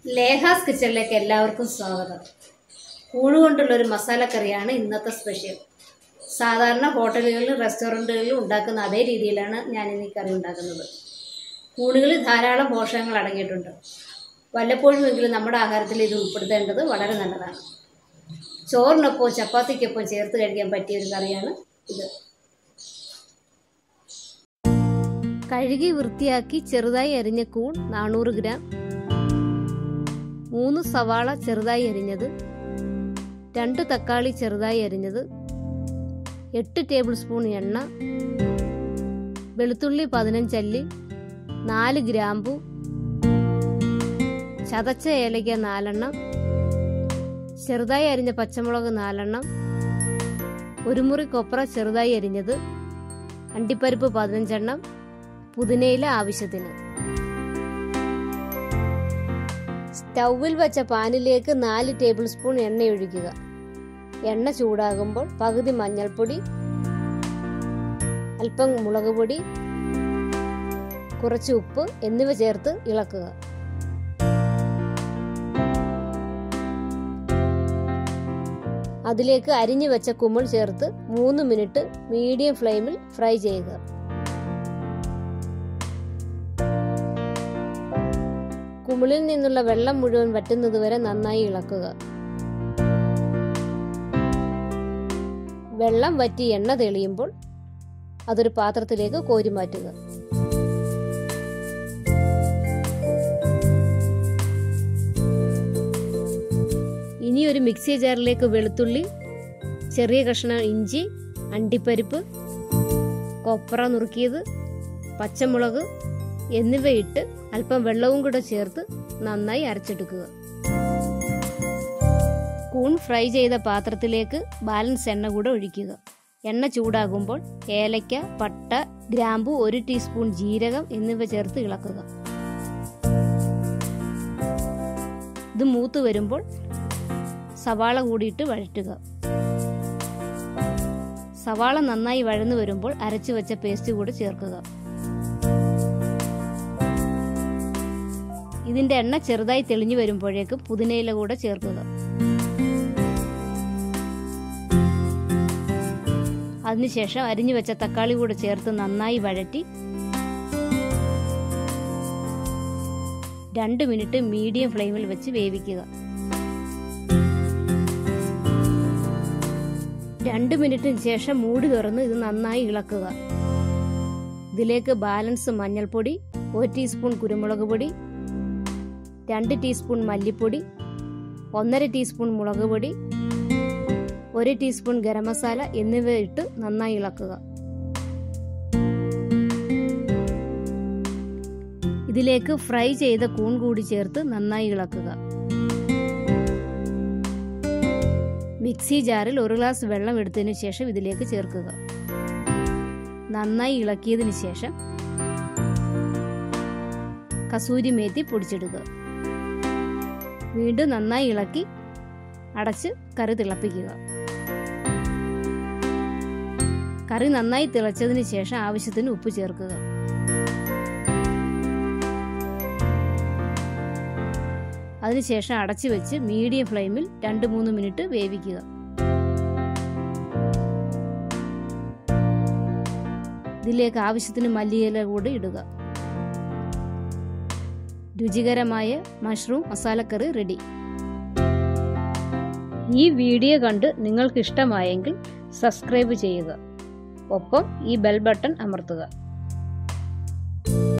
ലേഹാസ് കിച്ചണിലേക്ക് എല്ലാവർക്കും സ്വാഗതം കൂണ് കൊണ്ടുള്ള ഒരു മസാലക്കറിയാണ് ഇന്നത്തെ സ്പെഷ്യൽ സാധാരണ ഹോട്ടലുകളിലും റെസ്റ്റോറൻറ്റുകളിലും ഉണ്ടാക്കുന്ന അതേ രീതിയിലാണ് ഞാൻ ഇന്ന് ഈ കറി ഉണ്ടാക്കുന്നത് കൂണുകളിൽ ധാരാളം പോഷകങ്ങൾ അടങ്ങിയിട്ടുണ്ട് വല്ലപ്പോഴുമെങ്കിലും നമ്മുടെ ആഹാരത്തിൽ ഇത് ഉൾപ്പെടുത്തേണ്ടത് വളരെ നല്ലതാണ് ചോറിനൊപ്പം ചപ്പാത്തിക്കൊപ്പം ചേർത്ത് കഴിക്കാൻ പറ്റിയ ഒരു കറിയാണ് ഇത് കഴുകി വൃത്തിയാക്കി ചെറുതായി അരിഞ്ഞ കൂൺ നാനൂറ് ഗ്രാം മൂന്ന് സവാള ചെറുതായി അരിഞ്ഞത് രണ്ട് തക്കാളി ചെറുതായി അരിഞ്ഞത് എട്ട് ടേബിൾ സ്പൂൺ എണ്ണ വെളുത്തുള്ളി പതിനഞ്ചല്ലി നാല് ഗ്രാമ്പു ചതച്ച ഏലയ്ക്ക നാലെണ്ണം ചെറുതായി അരിഞ്ഞ പച്ചമുളക് നാലെണ്ണം ഒരു മുറി കൊപ്ര ചെറുതായി അരിഞ്ഞത് അണ്ടിപ്പരിപ്പ് പതിനഞ്ചെണ്ണം പുതിനയില ആവശ്യത്തിന് സ്റ്റൗവിൽ വെച്ച പാനിലേക്ക് നാല് ടേബിൾ സ്പൂൺ എണ്ണ ഒഴിക്കുക എണ്ണ ചൂടാകുമ്പോൾ പകുതി മഞ്ഞൾപ്പൊടി അല്പം മുളക് പൊടി കുറച്ച് ഉപ്പ് എന്നിവ ചേർത്ത് ഇളക്കുക അതിലേക്ക് അരിഞ്ഞു വെച്ച കുമിൾ ചേർത്ത് മൂന്ന് മിനിറ്റ് മീഡിയം ഫ്ലെയിമിൽ ഫ്രൈ ചെയ്യുക കുമിളിൽ നിന്നുള്ള വെള്ളം മുഴുവൻ വറ്റുന്നതുവരെ നന്നായി ഇളക്കുക വെള്ളം വറ്റി എണ്ണ തെളിയുമ്പോൾ അതൊരു പാത്രത്തിലേക്ക് കോരി മാറ്റുക ഇനി ഒരു മിക്സി ജാറിലേക്ക് വെളുത്തുള്ളി ചെറിയ കഷ്ണം ഇഞ്ചി അണ്ടിപ്പരിപ്പ് കൊപ്ര നുറുക്കിയത് പച്ചമുളക് എന്നിവ ഇട്ട് അല്പം വെള്ളവും കൂടെ ചേർത്ത് നന്നായി അരച്ചെടുക്കുക കൂൺ ഫ്രൈ ചെയ്ത പാത്രത്തിലേക്ക് ബാലൻസ് എണ്ണ കൂടെ ഒഴിക്കുക എണ്ണ ചൂടാകുമ്പോൾ ഏലയ്ക്ക പട്ട ഗ്രാമ്പു ഒരു ടീസ്പൂൺ ജീരകം എന്നിവ ചേർത്ത് ഇളക്കുക ഇത് മൂത്ത് വരുമ്പോൾ സവാള കൂടിയിട്ട് വഴറ്റുക സവാള നന്നായി വഴന്നു വരുമ്പോൾ അരച്ചു വെച്ച പേസ്റ്റ് കൂടി ചേർക്കുക ഇതിന്റെ എണ്ണ ചെറുതായി തെളിഞ്ഞു വരുമ്പോഴേക്കും പുതിനയില കൂടെ ചേർക്കുക അതിനുശേഷം അരിഞ്ഞു വെച്ച തക്കാളി കൂടെ ചേർത്ത് നന്നായി വഴറ്റി രണ്ട് മിനിറ്റ് മീഡിയം ഫ്ലെയിമിൽ വെച്ച് വേവിക്കുക രണ്ട് മിനിറ്റിന് ശേഷം മൂടി തുറന്ന് ഇത് നന്നായി ഇളക്കുക ഇതിലേക്ക് ബാലൻസ് മഞ്ഞൾപ്പൊടി ഒരു ടീസ്പൂൺ കുരുമുളക് പൊടി രണ്ട് ടീസ്പൂൺ മല്ലിപ്പൊടി ഒന്നര ടീസ്പൂൺ മുളക് പൊടി ഒരു ടീസ്പൂൺ ഗരം മസാല എന്നിവ ഇട്ട് നന്നായി ഇളക്കുക ഇതിലേക്ക് ഫ്രൈ ചെയ്ത കൂൺ കൂടി ചേർത്ത് നന്നായി ഇളക്കുക മിക്സി ജാറിൽ ഒരു ഗ്ലാസ് വെള്ളം എടുത്തതിന് ശേഷം ഇതിലേക്ക് ചേർക്കുക നന്നായി ഇളക്കിയതിന് ശേഷം കസൂരി മേത്തി പൊടിച്ചെടുക്കുക വീണ്ടും നന്നായി ഇളക്കി അടച്ച് കറി തിളപ്പിക്കുക കറി നന്നായി തിളച്ചതിന് ശേഷം ആവശ്യത്തിന് ഉപ്പ് ചേർക്കുക അതിനുശേഷം അടച്ചു വെച്ച് മീഡിയം ഫ്ലെയിമിൽ രണ്ട് മൂന്ന് മിനിറ്റ് വേവിക്കുക ഇതിലേക്ക് ആവശ്യത്തിന് മല്ലിയില കൂടി ഇടുക രുചികരമായ മഷ്റൂം മസാലക്കറി റെഡി ഈ വീഡിയോ കണ്ട് നിങ്ങൾക്ക് ഇഷ്ടമായെങ്കിൽ സബ്സ്ക്രൈബ് ചെയ്യുക ഒപ്പം ഈ ബെൽ ബട്ടൺ അമർത്തുക